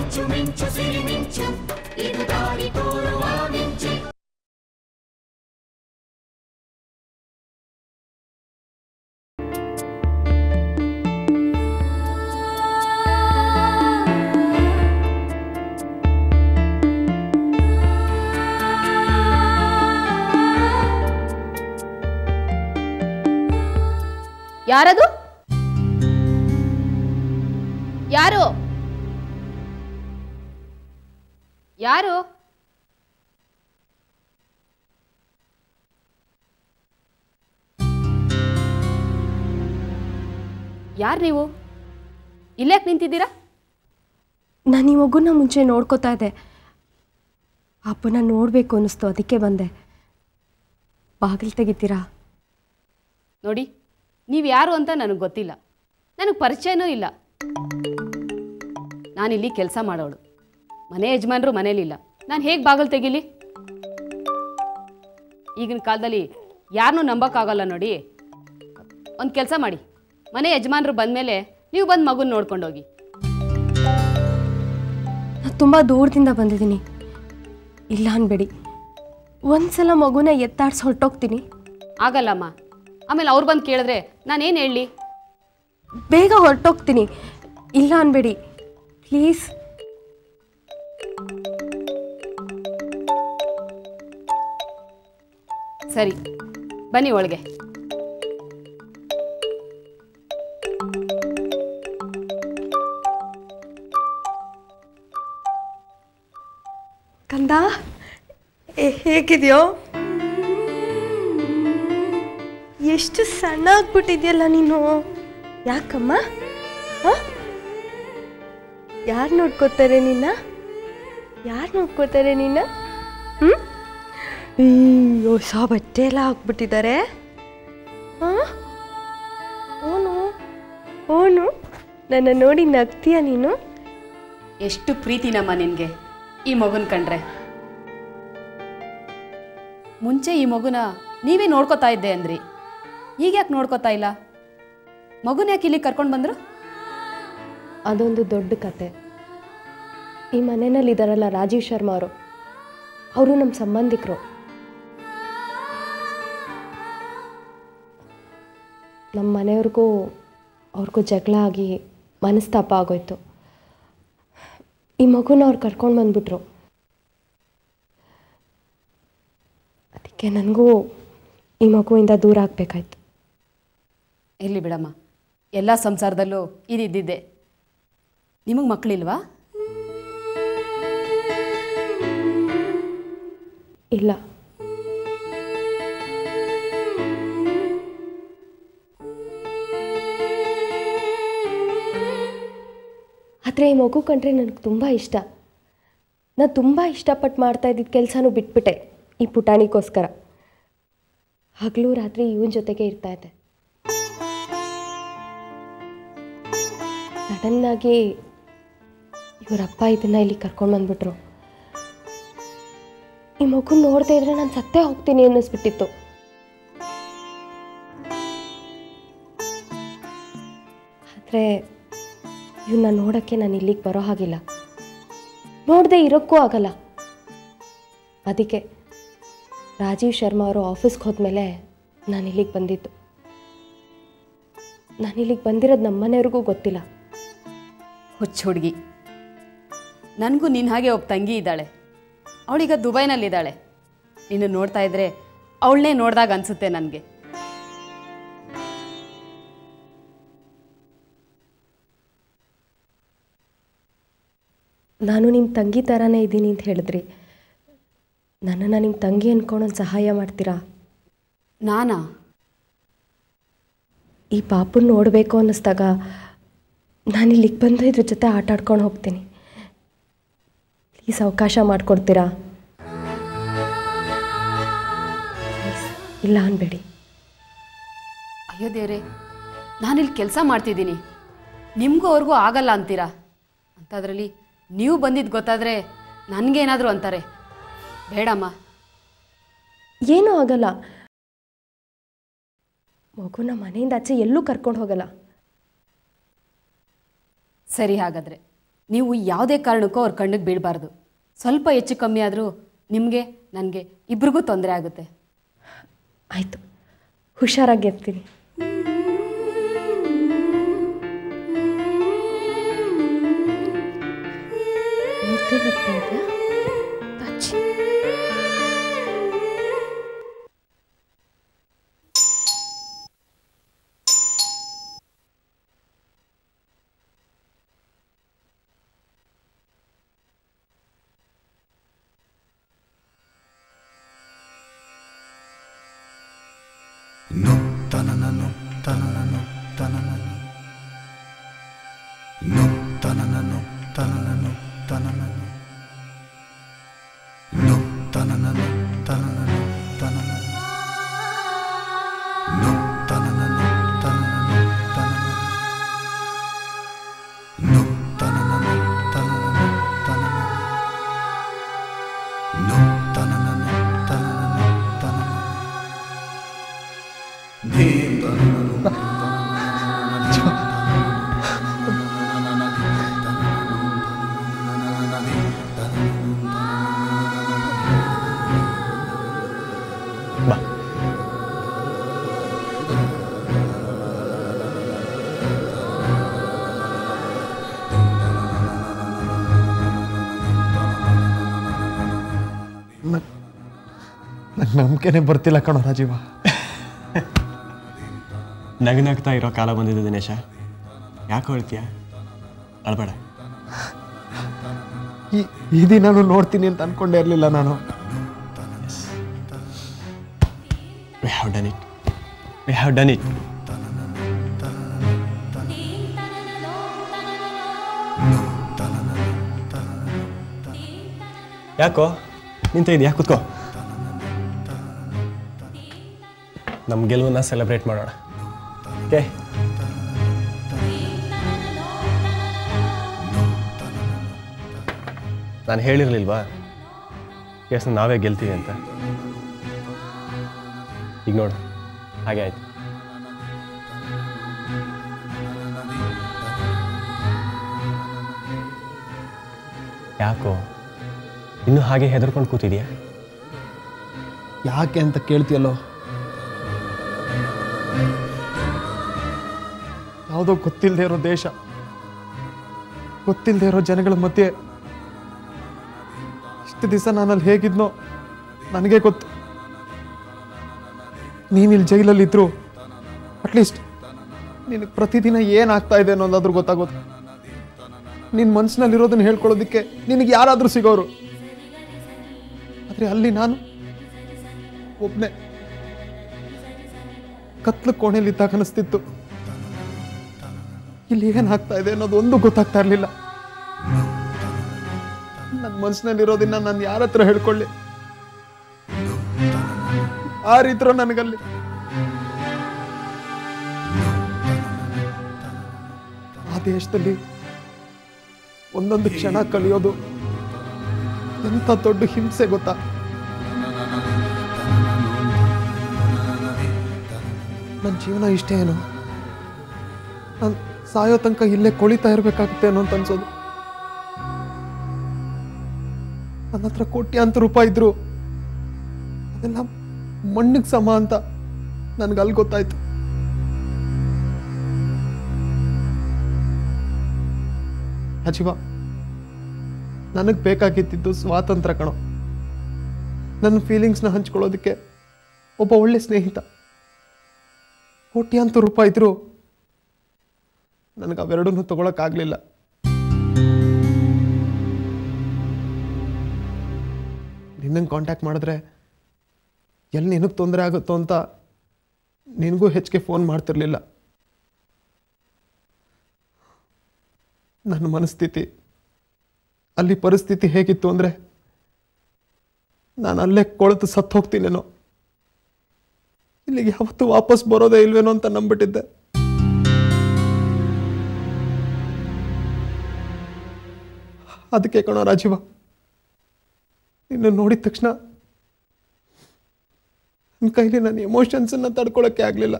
ಮಿಂಚು ಮಿಂಚು ಸಿರಿ ಮಿಂಚು ಇದು ದಾರಿ ತೋರುವ ಮಿಂಚು ಯಾರದು ಯಾರು ಯಾರು ಯಾರು ನೀವು ಇಲ್ಯಾಕೆ ನಿಂತಿದ್ದೀರಾ ನಾನು ಈ ಮಗುನ ಮುಂಚೆ ನೋಡ್ಕೋತಾ ಇದ್ದೆ ಅಪ್ಪನ ನೋಡಬೇಕು ಅನ್ನಿಸ್ತು ಅದಕ್ಕೆ ಬಂದೆ ಬಾಗಿಲು ತೆಗಿತೀರಾ ನೋಡಿ ನೀವು ಯಾರು ಅಂತ ನನಗೆ ಗೊತ್ತಿಲ್ಲ ನನಗೆ ಪರಿಚಯನೂ ಇಲ್ಲ ನಾನಿಲ್ಲಿ ಕೆಲಸ ಮಾಡೋಳು ಮನೆ ಯಜಮಾನರು ಮನೇಲಿಲ್ಲ ನಾನು ಹೇಗೆ ಬಾಗಿಲು ತೆಗಿಲಿ ಈಗಿನ ಕಾಲದಲ್ಲಿ ಯಾರನ್ನೂ ನಂಬೋಕ್ಕಾಗಲ್ಲ ನೋಡಿ ಒಂದು ಕೆಲಸ ಮಾಡಿ ಮನೆ ಯಜಮಾನರು ಬಂದಮೇಲೆ ನೀವು ಬಂದು ಮಗುನ ನೋಡ್ಕೊಂಡೋಗಿ ನಾನು ತುಂಬ ದೂರದಿಂದ ಬಂದಿದ್ದೀನಿ ಇಲ್ಲ ಅನ್ಬೇಡಿ ಒಂದ್ಸಲ ಮಗುನ ಎತ್ತಾಡ್ಸಿ ಹೊರಟೋಗ್ತೀನಿ ಆಗಲ್ಲಮ್ಮ ಆಮೇಲೆ ಅವ್ರು ಬಂದು ಕೇಳಿದ್ರೆ ನಾನೇನು ಹೇಳಲಿ ಬೇಗ ಹೊರಟೋಗ್ತೀನಿ ಇಲ್ಲ ಅನ್ಬೇಡಿ ಪ್ಲೀಸ್ ಸರಿ ಬನ್ನಿ ಒಳಗೆ ಕಂದ ಏ- ಹೇಗಿದ್ಯೋ ಎಷ್ಟು ಸಣ್ಣ ಆಗ್ಬಿಟ್ಟಿದ್ಯಲ್ಲ ನೀನು ಯಾಕಮ್ಮ ಯಾರು ನೋಡ್ಕೋತಾರೆ ನಿನ್ನ ಯಾರು ನೋಡ್ಕೋತಾರೆ ನಿನ್ನ ಹ್ಞೂ ಈ ಹೊಸ ಬಟ್ಟೆ ಎಲ್ಲ ಹಾಕ್ಬಿಟ್ಟಿದ್ದಾರೆ ಹಾಂ ಓನು ಓನು ನನ್ನ ನೋಡಿ ನಗ್ತೀಯ ನೀನು ಎಷ್ಟು ಪ್ರೀತಿನಮ್ಮ ನಿನಗೆ ಈ ಮಗುನ ಕಂಡ್ರೆ ಮುಂಚೆ ಈ ಮಗುನ ನೀವೇ ನೋಡ್ಕೋತಾ ಇದ್ದೆ ಅಂದ್ರಿ ಈಗ ಯಾಕೆ ನೋಡ್ಕೋತಾ ಇಲ್ಲ ಮಗುನ ಯಾಕೆ ಇಲ್ಲಿಗೆ ಕರ್ಕೊಂಡು ಬಂದರು ಅದೊಂದು ದೊಡ್ಡ ಕತೆ ಈ ಮನೆಯಲ್ಲಿ ಇದ್ದಾರಲ್ಲ ರಾಜೀವ್ ಶರ್ಮಾ ಅವರು ಅವರು ನಮ್ಮ ಸಂಬಂಧಿಕರು ನಮ್ಮ ಮನೆಯವ್ರಿಗೂ ಅವ್ರಿಗೂ ಜಗಳ ಆಗಿ ಮನಸ್ತಾಪ ಆಗೋಯ್ತು ಈ ಮಗುನ ಅವ್ರು ಕರ್ಕೊಂಡು ಬಂದ್ಬಿಟ್ರು ಅದಕ್ಕೆ ನನಗೂ ಈ ಮಗುವಿಂದ ದೂರ ಆಗಬೇಕಾಯ್ತು ಇರಲಿ ಬಿಡಮ್ಮ ಎಲ್ಲ ಸಂಸಾರದಲ್ಲೂ ಇದಿದ್ದಿದ್ದೆ ನಿಮಗೆ ಮಕ್ಕಳಿಲ್ವಾ ಇಲ್ಲ ಆದರೆ ಈ ಮಗು ಕಂಡ್ರೆ ನನಗೆ ತುಂಬ ಇಷ್ಟ ನಾನು ತುಂಬ ಇಷ್ಟಪಟ್ಟು ಮಾಡ್ತಾ ಇದ್ದಿದ್ದ ಕೆಲಸನೂ ಬಿಟ್ಬಿಟ್ಟೆ ಈ ಪುಟಾಣಿಗೋಸ್ಕರ ಹಗಲು ರಾತ್ರಿ ಇವನ ಜೊತೆಗೆ ಇರ್ತಾ ಇದ್ದೆ ಸಡನ್ನಾಗಿ ಇವರಪ್ಪ ಇದನ್ನ ಇಲ್ಲಿ ಕರ್ಕೊಂಡು ಬಂದ್ಬಿಟ್ರು ಈ ಮಗು ನೋಡದೆ ಇದ್ರೆ ನಾನು ಸತ್ತೇ ಹೋಗ್ತೀನಿ ಅನ್ನಿಸ್ಬಿಟ್ಟಿತ್ತು ಆದರೆ ಇವನ್ನ ನೋಡೋಕ್ಕೆ ನಾನು ಇಲ್ಲಿಗೆ ಬರೋ ಹಾಗಿಲ್ಲ ನೋಡದೆ ಇರೋಕ್ಕೂ ಆಗಲ್ಲ ಅದಕ್ಕೆ ರಾಜೀವ್ ಶರ್ಮಾ ಅವರು ಆಫೀಸ್ಗೆ ಹೋದ್ಮೇಲೆ ನಾನು ಇಲ್ಲಿಗೆ ಬಂದಿದ್ದು ನಾನು ಇಲ್ಲಿಗೆ ಬಂದಿರೋದು ನಮ್ಮ ಮನೆಯವ್ರಿಗೂ ಗೊತ್ತಿಲ್ಲ ಹುಚ್ಚು ಹುಡುಗಿ ನನಗೂ ನಿನ್ನ ಹಾಗೆ ಒಬ್ಬ ತಂಗಿ ಇದ್ದಾಳೆ ಅವಳೀಗ ದುಬೈನಲ್ಲಿದ್ದಾಳೆ ನಿನ್ನ ನೋಡ್ತಾ ಇದ್ರೆ ಅವಳನ್ನೇ ನೋಡ್ದಾಗ ಅನಿಸುತ್ತೆ ನನಗೆ ನಾನು ನಿಮ್ಮ ತಂಗಿ ಥರನೇ ಇದ್ದೀನಿ ಅಂತ ಹೇಳಿದ್ರಿ ನನ್ನನ್ನು ನಿಮ್ಮ ತಂಗಿ ಅನ್ಕೊಂಡೊಂದು ಸಹಾಯ ಮಾಡ್ತೀರಾ ನಾನಾ ಈ ಪಾಪುನ ನೋಡಬೇಕು ಅನ್ನಿಸ್ದಾಗ ನಾನು ಇಲ್ಲಿಗೆ ಬಂದು ಇದ್ರ ಜೊತೆ ಆಟ ಆಡ್ಕೊಂಡು ಹೋಗ್ತೀನಿ ಪ್ಲೀಸ್ ಅವಕಾಶ ಮಾಡಿಕೊಡ್ತೀರಾ ಪ್ಲೀಸ್ ಇಲ್ಲ ಅನ್ಬೇಡಿ ಅಯ್ಯೋ ದೇವ್ರೆ ನಾನಿಲ್ಲಿ ಕೆಲಸ ಮಾಡ್ತಿದ್ದೀನಿ ನಿಮಗೂ ಅವ್ರಿಗೂ ಆಗಲ್ಲ ಅಂತೀರಾ ಅಂಥದ್ರಲ್ಲಿ ನೀವು ಬಂದಿದ್ದು ಗೊತ್ತಾದರೆ ನನಗೇನಾದರೂ ಅಂತಾರೆ ಬೇಡಮ್ಮ ಏನೂ ಆಗಲ್ಲ ಮಗುನ ಮನೆಯಿಂದ ಆಚೆ ಎಲ್ಲೂ ಕರ್ಕೊಂಡು ಹೋಗಲ್ಲ ಸರಿ ಹಾಗಾದರೆ ನೀವು ಯಾವುದೇ ಕಾರಣಕ್ಕೂ ಅವ್ರ ಕಣ್ಣಿಗೆ ಬೀಳಬಾರ್ದು ಸ್ವಲ್ಪ ಹೆಚ್ಚು ಕಮ್ಮಿ ಆದರೂ ನಿಮಗೆ ನನಗೆ ಇಬ್ರಿಗೂ ತೊಂದರೆ ಆಗುತ್ತೆ ಆಯಿತು ಹುಷಾರಾಗಿರ್ತೀನಿ ನಿದ್ದೆ ಬರ್ತಾ ಇದೆಯಾ ಅಚ್ಚಿ ಬಾ ನಂಗೆ ನಂಬಿಕೆನೇ ಬರ್ತಿಲ್ಲ ಕಣೋ ರಾಜೀವ ನಗನಗ್ತಾ ಇರೋ ಕಾಲ ಬಂದಿದೆ ದಿನೇಶ ಯಾಕೆ ಹೇಳ್ತೀಯ ಅಳ್ಬೇಡ ಈ ಈ ದಿನಾನು ನೋಡ್ತೀನಿ ಅಂತ ಅನ್ಕೊಂಡೇ ಇರಲಿಲ್ಲ ನಾನು we have done it we have done it ಯಾಕೋ ನಿಂತ ಇದೆಯಾ ಕೂತ್ಕೋ ನಮ್ಮ ಗೆಲುವನ್ನ ಸೆಲೆಬ್ರೇಟ್ ಮಾಡೋಣ ಓಕೆ ನಾನು ಹೇಳಿರ್ಲಿಲ್ವಾ ಎಸ್ ನಾವೇ ಗೆಲ್ತೀವಿ ಅಂತ ಈಗ ನೋಡು ಹಾಗೆ ಆಯ್ತು ಯಾಕೋ ಇನ್ನೂ ಹಾಗೆ ಹೆದರ್ಕೊಂಡು ಕೂತಿದ್ಯಾ ಯಾಕೆ ಅಂತ ಕೇಳ್ತೀಯಲ್ಲೋ ಯಾವುದೋ ಗೊತ್ತಿಲ್ಲದೆ ಇರೋ ದೇಶ ಗೊತ್ತಿಲ್ಲದೆ ಇರೋ ಜನಗಳ ಮಧ್ಯೆ ಇಷ್ಟು ದಿವಸ ನಾನಲ್ಲಿ ಹೇಗಿದ್ನೋ ನನಗೆ ಗೊತ್ತು ನೀನಿಲ್ಲಿ ಜೈಲಲ್ಲಿದ್ರು ಅಟ್ಲೀಸ್ಟ್ ನಿನಗೆ ಪ್ರತಿದಿನ ಏನಾಗ್ತಾ ಇದೆ ಅನ್ನೋದಾದ್ರೂ ಗೊತ್ತಾಗೋದು ನಿನ್ನ ಮನಸ್ಸಿನಲ್ಲಿರೋದನ್ನ ಹೇಳ್ಕೊಳ್ಳೋದಕ್ಕೆ ನಿನಗೆ ಯಾರಾದರೂ ಸಿಗೋರು ಆದರೆ ಅಲ್ಲಿ ನಾನು ಒಬ್ಬನೇ ಕತ್ಲು ಕೋಣೆಲಿದ್ದಾಗ ಅನಿಸ್ತಿತ್ತು ಇಲ್ಲಿ ಏನಾಗ್ತಾ ಇದೆ ಅನ್ನೋದು ಒಂದು ಗೊತ್ತಾಗ್ತಾ ಇರಲಿಲ್ಲ ನನ್ನ ಮನಸ್ಸಿನಲ್ಲಿರೋದನ್ನ ನಾನು ಯಾರ ಹತ್ರ ಹೇಳ್ಕೊಳ್ಳಿ ಆ ರೀತಿರೋ ನನಗಲ್ಲಿ ಆ ದೇಶದಲ್ಲಿ ಒಂದೊಂದು ಕ್ಷಣ ಕಲಿಯೋದು ಎಂಥ ದೊಡ್ಡ ಹಿಂಸೆ ಗೊತ್ತಾ ನನ್ನ ಜೀವನ ಇಷ್ಟೇ ಏನು ನಾನು ಸಾಯೋ ತನಕ ಇಲ್ಲೇ ಕೊಳಿತಾ ಇರಬೇಕಾಗುತ್ತೆ ಅನ್ನೋ ಅಂತ ಅನ್ಸೋದು ನನ್ನ ಹತ್ರ ಕೋಟ್ಯಾಂತರ ರೂಪಾಯಿ ಇದ್ರು ಅದೆಲ್ಲ ಮಣ್ಣಿಗೆ ಸಮ ಅಂತ ನನಗೆ ಅಲ್ಲಿ ಗೊತ್ತಾಯ್ತು ಅಜಿವ ನನಗೆ ಬೇಕಾಗಿದ್ದಿದ್ದು ಸ್ವಾತಂತ್ರ್ಯ ಕಣೋ ನನ್ನ ಫೀಲಿಂಗ್ಸ್ನ ಹಂಚ್ಕೊಳ್ಳೋದಕ್ಕೆ ಒಬ್ಬ ಒಳ್ಳೆ ಸ್ನೇಹಿತ ಕೋಟ್ಯಾಂತರ ರೂಪಾಯಿ ಇದ್ರು ನನಗೆ ಅವೆರಡನ್ನೂ ತಗೊಳಕ್ಕಾಗಲಿಲ್ಲ ನಿನ್ನಂಗೆ ಕಾಂಟ್ಯಾಕ್ಟ್ ಮಾಡಿದ್ರೆ ಎಲ್ಲಿ ನಿನಗೆ ತೊಂದರೆ ಆಗುತ್ತೋ ಅಂತ ನಿನಗೂ ಹೆಚ್ಚಿಗೆ ಫೋನ್ ಮಾಡ್ತಿರ್ಲಿಲ್ಲ ನನ್ನ ಮನಸ್ಥಿತಿ ಅಲ್ಲಿ ಪರಿಸ್ಥಿತಿ ಹೇಗಿತ್ತು ಅಂದರೆ ನಾನು ಅಲ್ಲೇ ಕೊಳೆತು ಸತ್ತು ಹೋಗ್ತೀನೇನೋ ಇಲ್ಲಿಗೆ ಯಾವತ್ತೂ ವಾಪಸ್ ಬರೋದೇ ಇಲ್ವೇನೋ ಅಂತ ನಂಬಿಟ್ಟಿದ್ದೆ ಅದಕ್ಕೆ ಕಣೋ ರಾಜೀವ ನಿನ್ನ ನೋಡಿದ ತಕ್ಷಣ ನನ್ನ ಕೈಲಿ ನನ್ನ ಎಮೋಷನ್ಸನ್ನು ತಡ್ಕೊಳಕ್ಕೆ ಆಗಲಿಲ್ಲ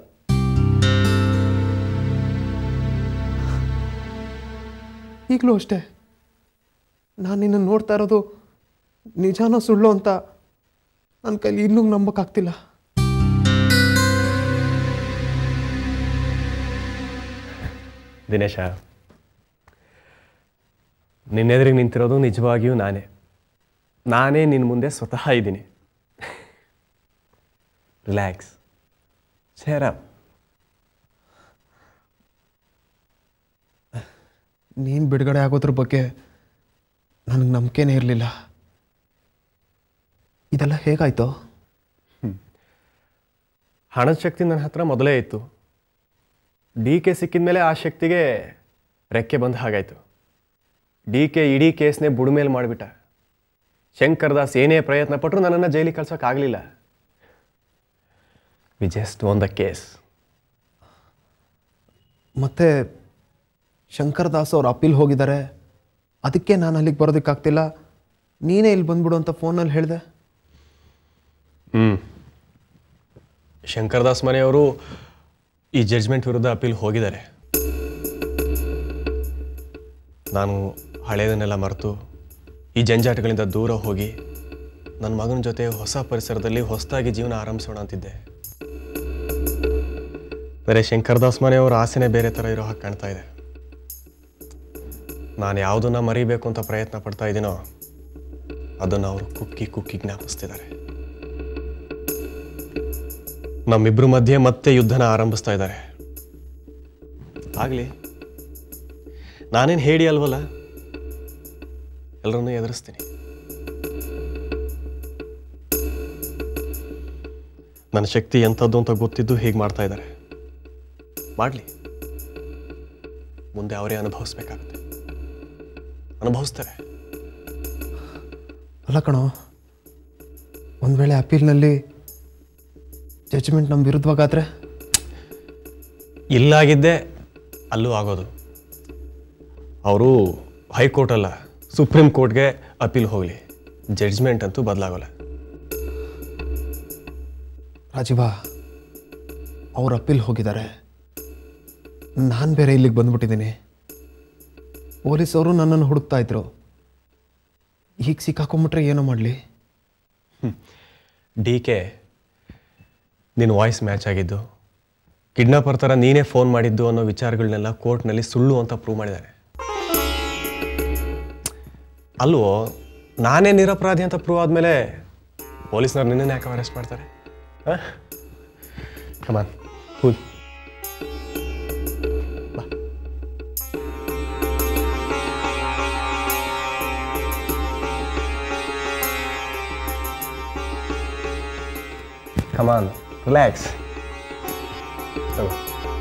ಈಗಲೂ ಅಷ್ಟೇ ನಾನು ನಿನ್ನ ನೋಡ್ತಾ ಇರೋದು ನಿಜಾನೋ ಸುಳ್ಳು ಅಂತ ನನ್ನ ಕೈಲಿ ಇನ್ನೂ ನಂಬೋಕ್ಕಾಗ್ತಿಲ್ಲ ದಿನೇಶ ನಿನ್ನೆದುರಿಗೆ ನಿಂತಿರೋದು ನಿಜವಾಗಿಯೂ ನಾನೇ ನಾನೇ ನಿನ್ನ ಮುಂದೆ ಸ್ವತಃ ಇದ್ದೀನಿ ರಿಲ್ಯಾಕ್ಸ್ ಸೇರ ನೀನು ಬಿಡುಗಡೆ ಆಗೋದ್ರ ಬಗ್ಗೆ ನನಗೆ ನಂಬಿಕೆನೇ ಇರಲಿಲ್ಲ ಇದೆಲ್ಲ ಹೇಗಾಯ್ತು ಹಣದ ಶಕ್ತಿ ನನ್ನ ಹತ್ರ ಮೊದಲೇ ಇತ್ತು ಡಿ ಕೆ ಸಿಕ್ಕಿದ ಮೇಲೆ ಆ ಶಕ್ತಿಗೆ ರೆಕ್ಕೆ ಬಂದ ಹಾಗಾಯಿತು ಡಿ ಕೆ ಇಡೀ ಕೇಸ್ನೇ ಬುಡಮೇಲೆ ಮಾಡಿಬಿಟ್ಟ ಶಂಕರ್ ದಾಸ್ ಏನೇ ಪ್ರಯತ್ನ ಪಟ್ಟರು ನನ್ನನ್ನು ಜೈಲಿಗೆ ಕಳ್ಸೋಕ್ಕಾಗಲಿಲ್ಲ we just won the case ಮತ್ತೆ ಶಂಕರ್ ದಾಸ್ ಅವ್ರು ಅಪೀಲ್ ಹೋಗಿದ್ದಾರೆ ಅದಕ್ಕೆ ನಾನು ಅಲ್ಲಿಗೆ ಬರೋದಕ್ಕಾಗ್ತಿಲ್ಲ ನೀನೇ ಇಲ್ಲಿ ಬಂದ್ಬಿಡು ಅಂತ ಫೋನಲ್ಲಿ ಹೇಳಿದೆ ಹ್ಞೂ ಶಂಕರ್ ದಾಸ್ ಮನೆಯವರು ಈ ಜಡ್ಜ್ಮೆಂಟ್ ವಿರುದ್ಧ ಅಪೀಲ್ ಹೋಗಿದ್ದಾರೆ ನಾನು ಹಳೆಯದನ್ನೆಲ್ಲ ಮರೆತು ಈ ಜಂಜಾಟಗಳಿಂದ ದೂರ ಹೋಗಿ ನನ್ನ ಮಗನ ಜೊತೆ ಹೊಸ ಪರಿಸರದಲ್ಲಿ ಹೊಸದಾಗಿ ಜೀವನ ಆರಂಭಿಸೋಣ ಅಂತಿದ್ದೆ ಬೇರೆ ಶಂಕರ್ ದಾಸ್ ಮನೆಯವ್ರ ಆಸೆನೇ ಬೇರೆ ಥರ ಇರೋ ಹಾಗೆ ಕಾಣ್ತಾ ಇದೆ ನಾನು ಯಾವುದನ್ನ ಮರಿಬೇಕು ಅಂತ ಪ್ರಯತ್ನ ಪಡ್ತಾ ಇದ್ದೀನೋ ಅದನ್ನು ಅವರು ಕುಕ್ಕಿ ಕುಕ್ಕಿ ಜ್ಞಾಪಿಸ್ತಿದ್ದಾರೆ ನಮ್ಮಿಬ್ರ ಮಧ್ಯೆ ಮತ್ತೆ ಯುದ್ಧನ ಆರಂಭಿಸ್ತಾ ಇದ್ದಾರೆ ಆಗಲಿ ನಾನೇನು ಹೇಳಿ ಅಲ್ವಲ್ಲ ಎಲ್ಲರನ್ನೂ ಎದುರಿಸ್ತೀನಿ ನನ್ನ ಶಕ್ತಿ ಎಂಥದ್ದು ಅಂತ ಗೊತ್ತಿದ್ದು ಹೀಗೆ ಮಾಡ್ತಾ ಇದ್ದಾರೆ ಮಾಡಲಿ ಮುಂದೆ ಅವರೇ ಅನುಭವಿಸ್ಬೇಕಾಗುತ್ತೆ ಅನುಭವಿಸ್ತಾರೆ ಅಲ್ಲ ಕಣೋ ಒಂದು ವೇಳೆ ಅಪೀಲ್ನಲ್ಲಿ ಜಡ್ಜ್ಮೆಂಟ್ ನಮ್ಮ ವಿರುದ್ಧವಾಗಾದ್ರೆ ಇಲ್ಲಾಗಿದ್ದೆ ಅಲ್ಲೂ ಆಗೋದು ಅವರು ಹೈಕೋರ್ಟ್ ಅಲ್ಲ ಸುಪ್ರೀಂ ಕೋರ್ಟ್ಗೆ ಅಪೀಲ್ ಹೋಗಲಿ ಜಡ್ಜ್ಮೆಂಟ್ ಅಂತೂ ಬದಲಾಗೋಲ್ಲ ರಾಜೀವ ಅವ್ರು ಅಪೀಲ್ ಹೋಗಿದ್ದಾರೆ ನಾನು ಬೇರೆ ಇಲ್ಲಿಗೆ ಬಂದ್ಬಿಟ್ಟಿದ್ದೀನಿ ಪೊಲೀಸವರು ನನ್ನನ್ನು ಹುಡುಕ್ತಾ ಇದ್ರು ಈಗ ಸಿಕ್ಕಾಕೊಂಬಿಟ್ರೆ ಏನೋ ಮಾಡಲಿ ಡಿ ಕೆ ನಿನ್ನ ವಾಯ್ಸ್ ಮ್ಯಾಚ್ ಆಗಿದ್ದು ಕಿಡ್ನಾಪರ್ ಥರ ನೀನೇ ಫೋನ್ ಮಾಡಿದ್ದು ಅನ್ನೋ ವಿಚಾರಗಳನ್ನೆಲ್ಲ ಕೋರ್ಟ್ನಲ್ಲಿ ಸುಳ್ಳು ಅಂತ ಪ್ರೂವ್ ಮಾಡಿದ್ದಾನೆ ಅಲ್ವೋ ನಾನೇ ನಿರಪರಾಧಿ ಅಂತ ಪ್ರೂವ್ ಆದಮೇಲೆ ಪೊಲೀಸ್ನವ್ರು ನಿನ್ನನ್ನು ಯಾಕೆ ಅರೆಸ್ಟ್ ಮಾಡ್ತಾರೆ ಕಮಾನ್ ಕೂಲ್ ಕಮಾನ್ ರಿಲ್ಯಾಕ್ಸ್ ತಗೋ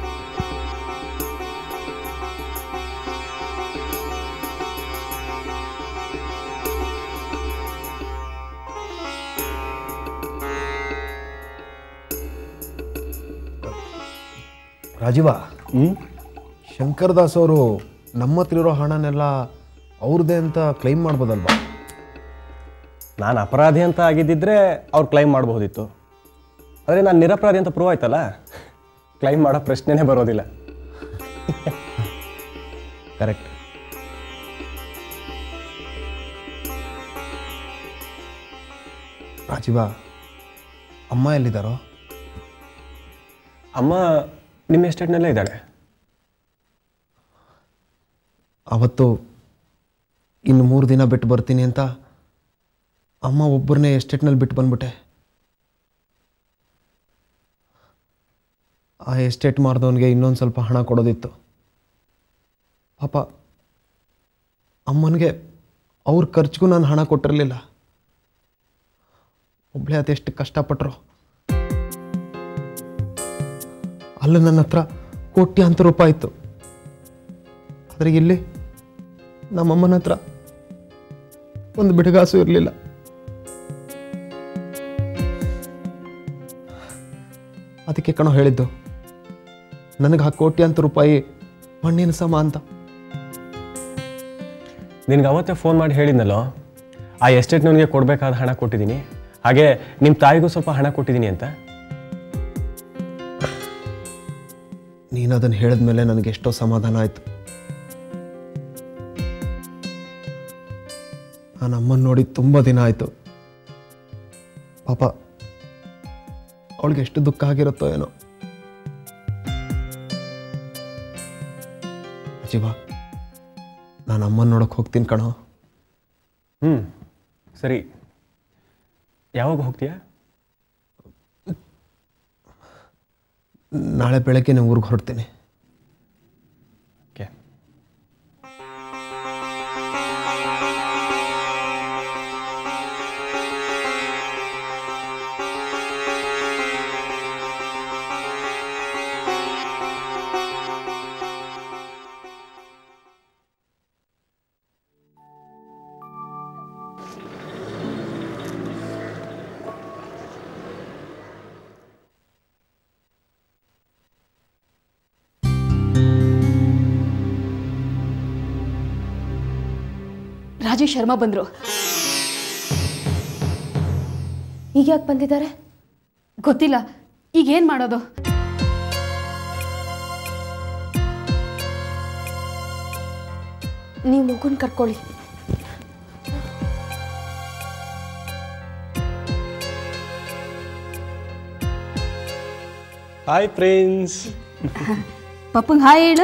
ರಾಜೀವ ಹ್ಞೂ ಶಂಕರ್ ದಾಸ್ ಅವರು ನಮ್ಮ ಹತ್ರ ಇರೋ ಹಣನೆಲ್ಲ ಅವ್ರದ್ದೇ ಅಂತ ಕ್ಲೈಮ್ ಮಾಡ್ಬೋದಲ್ವಾ ನಾನು ಅಪರಾಧಿ ಅಂತ ಆಗಿದ್ದಿದ್ರೆ ಅವ್ರು ಕ್ಲೈಮ್ ಮಾಡಬಹುದಿತ್ತು ಆದರೆ ನಾನು ನಿರಪರಾಧಿ ಅಂತ ಪ್ರೂವ್ ಆಯ್ತಲ್ಲ ಕ್ಲೈಮ್ ಮಾಡೋ ಪ್ರಶ್ನೆನೇ ಬರೋದಿಲ್ಲ ಕರೆಕ್ಟ್ ರಾಜೀವ ಅಮ್ಮ ಎಲ್ಲಿದ್ದಾರೋ ಅಮ್ಮ ನಿಮ್ಮ ಎಸ್ಟೇಟ್ನಲ್ಲೇ ಇದ್ದಾಳೆ ಅವತ್ತು ಇನ್ನು ಮೂರು ದಿನ ಬಿಟ್ಟು ಬರ್ತೀನಿ ಅಂತ ಅಮ್ಮ ಒಬ್ಬರನ್ನೇ ಎಸ್ಟೇಟ್ನಲ್ಲಿ ಬಿಟ್ಟು ಬಂದ್ಬಿಟ್ಟೆ ಆ ಎಸ್ಟೇಟ್ ಮಾರ್ದವನಿಗೆ ಇನ್ನೊಂದು ಸ್ವಲ್ಪ ಹಣ ಕೊಡೋದಿತ್ತು ಪಾಪ ಅಮ್ಮನಿಗೆ ಅವ್ರ ಖರ್ಚಿಗೂ ನಾನು ಹಣ ಕೊಟ್ಟಿರಲಿಲ್ಲ ಒಬ್ಬಳೇ ಅದೆಷ್ಟು ಕಷ್ಟಪಟ್ಟರು ಅಲ್ಲಿ ನನ್ನ ಹತ್ರ ಕೋಟ್ಯಾಂತರ ರೂಪಾಯಿ ಇತ್ತು ಆದರೆ ಇಲ್ಲಿ ನಮ್ಮಮ್ಮನ ಹತ್ರ ಒಂದು ಬಿಡುಗಾಸು ಇರಲಿಲ್ಲ ಅದಕ್ಕೆ ಕಣೋ ಹೇಳಿದ್ದು ನನಗೆ ಆ ಕೋಟ್ಯಾಂತರ ರೂಪಾಯಿ ಮಣ್ಣಿನ ಸಮ ಅಂತ ನಿನ್ಗೆ ಅವತ್ತೇ ಫೋನ್ ಮಾಡಿ ಹೇಳಿದ್ನಲ್ಲೋ ಆ ಎಸ್ಟೇಟ್ನವನಿಗೆ ಕೊಡಬೇಕಾದ ಹಣ ಕೊಟ್ಟಿದ್ದೀನಿ ಹಾಗೆ ನಿಮ್ಮ ತಾಯಿಗೂ ಸ್ವಲ್ಪ ಹಣ ಕೊಟ್ಟಿದ್ದೀನಿ ಅಂತ ನೀನು ಅದನ್ನು ಹೇಳಿದ್ಮೇಲೆ ನನಗೆ ಎಷ್ಟೋ ಸಮಾಧಾನ ಆಯಿತು ನಾನು ಅಮ್ಮನ ನೋಡಿ ತುಂಬ ದಿನ ಆಯಿತು ಪಾಪ ಅವಳಿಗೆ ಎಷ್ಟು ದುಃಖ ಆಗಿರುತ್ತೋ ಏನೋ ಜೀವ ನಾನು ಅಮ್ಮನ ನೋಡೋಕೆ ಹೋಗ್ತೀನಿ ಕಣೋ ಹ್ಞೂ ಸರಿ ಯಾವಾಗ ಹೋಗ್ತೀಯಾ ನಾಳೆ ಬೆಳಗ್ಗೆ ಊರಿಗೆ ಹೊರಡ್ತೀನಿ ಓಕೆ ರಾಜೇಶ್ ಶರ್ಮಾ ಬಂದರು ಈಗ ಯಾಕೆ ಬಂದಿದ್ದಾರೆ ಗೊತ್ತಿಲ್ಲ ಈಗ ಏನು ಮಾಡೋದು ನೀವು ಮಗುನ ಕರ್ಕೊಳ್ಳಿ ಹಾಯ್ ಪ್ರಿನ್ಸ್ ಪಪ್ಪಂಗೆ ಹಾಯ್ ಹೇಳು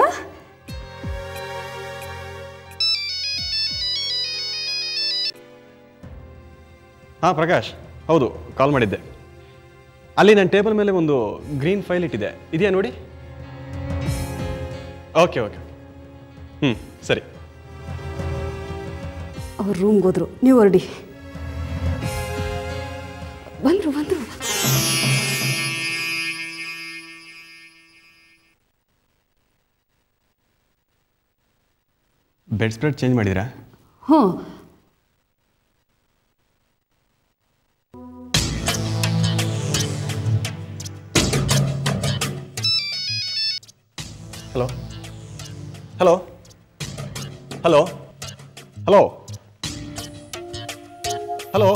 ಹಾಂ ಪ್ರಕಾಶ್ ಹೌದು ಕಾಲ್ ಮಾಡಿದ್ದೆ ಅಲ್ಲಿ ನನ್ನ ಟೇಬಲ್ ಮೇಲೆ ಒಂದು ಗ್ರೀನ್ ಫೈಲ್ ಇಟ್ಟಿದೆ ಇದೆಯಾ ನೋಡಿ ಓಕೆ ಓಕೆ ಹ್ಞೂ ಸರಿ ಅವ್ರು ರೂಮ್ಗೆ ಹೋದ್ರು ನೀವು ಹೊರಡಿ ಬಂದರು ಬಂದರು ಬೆಡ್ ಸ್ಪ್ರೆಡ್ ಚೇಂಜ್ ಮಾಡಿದ್ರಾ ಹ್ಞೂ hello hello hello hello hello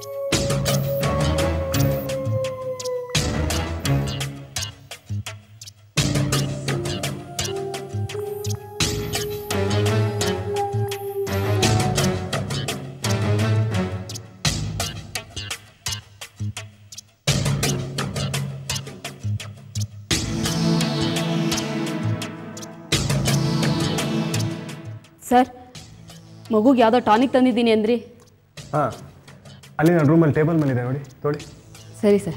sir ಮಗುಗೆ ಯಾವುದೋ ಟಾನಿಕ್ ತಂದಿದ್ದೀನಿ ಅಂದ್ರಿ ಹಾಂ ಅಲ್ಲಿ ನನ್ನ ರೂಮಲ್ಲಿ ಟೇಬಲ್ ಮೇಲಿದೆ ನೋಡಿ ತೊಳಿ ಸರಿ ಸರ್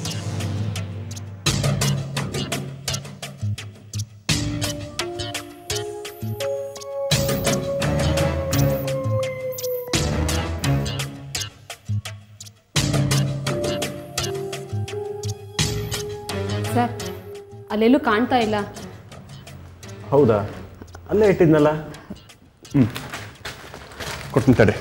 ಸರ್ ಅಲ್ಲೆಲ್ಲೂ ಕಾಣ್ತಾ ಇಲ್ಲ ಹೌದಾ ಅಲ್ಲೇ ಇಟ್ಟಿದ್ನಲ್ಲ ಹ್ಞೂ ಕೊಡ್ತೀನಿ ತಡಿ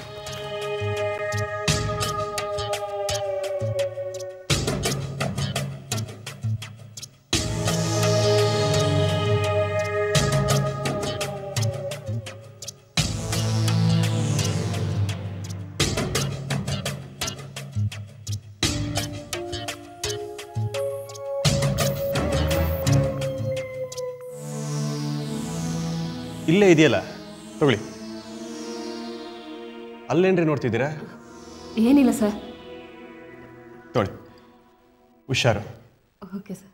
ಇಲ್ಲೇ ಇದೆಯಲ್ಲ ತಗೊಳ್ಳಿ ಅಲ್ಲೇನ್ರಿ ನೋಡ್ತಿದ್ದೀರಾ ಏನಿಲ್ಲ ಸರ್ ತೊಗೊಳ್ಳಿ ಹುಷಾರು ಓಕೆ ಸರ್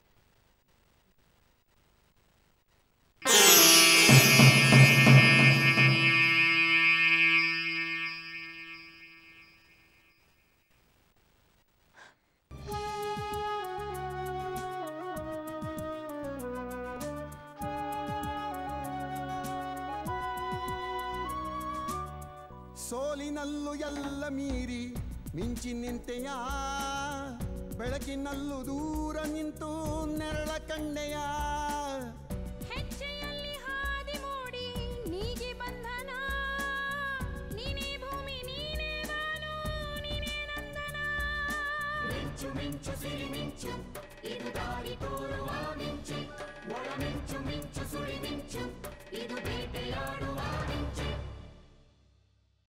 ಸೋಲಿನಲ್ಲೂ ಎಲ್ಲ ಮೀರಿ ಮಿಂಚಿ ನಿಂತೆಯ ಬೆಳಕಿನಲ್ಲೂ ದೂರ ನಿಂತು ನೆರಳ ಕಂಡೆಯ ಹೆಜ್ಜೆಯಲ್ಲಿ ಹಾದಿ ಮೂಡಿ ನೀಗಿ ಬಂಧನ ನೀನೇ ಭೂಮಿ ನೀನೇ ಬಾನು ನೀನೇ ನಂದನ ಮಿಂಚು ಮಿಂಚು ಸಿರಿ ಮಿಂಚು ಇದು ದಾರಿ ತೋರುವ ಮಿಂಚು ಒಳ ಮಿಂಚು ಮಿಂಚು ಸುಳಿ ಮಿಂಚು ಇದು ಬೇಟೆಯಾಡುವ ಮಿಂಚು